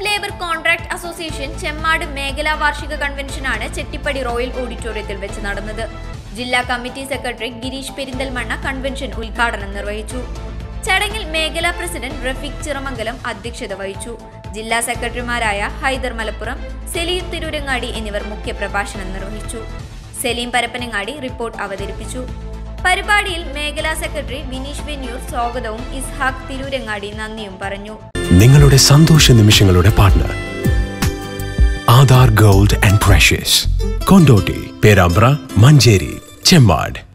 labour contract association Chemmad മേഖലാ വാർഷിക കൺവെൻഷനാണ് Chettippadi royal ഓഡിറ്റോറിയത്തിൽ വെച്ച് നടന്നത് ജില്ലാ committee secretary Gireesh Perinthalmanna convention ഉദ്ഘാടനം നിർവഹിച്ചു ചടങ്ങിൽ മേഖലാ പ്രസിഡന്റ് റഫീഖ് ചിറമംഗലം അധ്യക്ഷത വഹിച്ചു ജില്ലാ സെക്രട്ടറിമാരായ ഹൈദർ മലപ്പുറം സലീം തിരൂരങ്ങാടി എന്നിവർ മുഖ്യപ്രഭാഷണം നിർവഹിച്ചു സലീം പരപ്പനങ്ങാടി റിപ്പോർട്ട് അവതരിപ്പിച്ചു പരിപാടിയിൽ മേഖലാ സെക്രട്ടറി വിനീഷ് വെന്യൂർ സ്വാഗതവും ഇസ്ഹാഖ് തിരൂരങ്ങാടി നന്ദിയും പറഞ്ഞു നിങ്ങളുടെ സന്തോഷ നിമിഷങ്ങളുടെ partner Aadhaar gold and precious Kondotty Perambra Manjeri Chemmad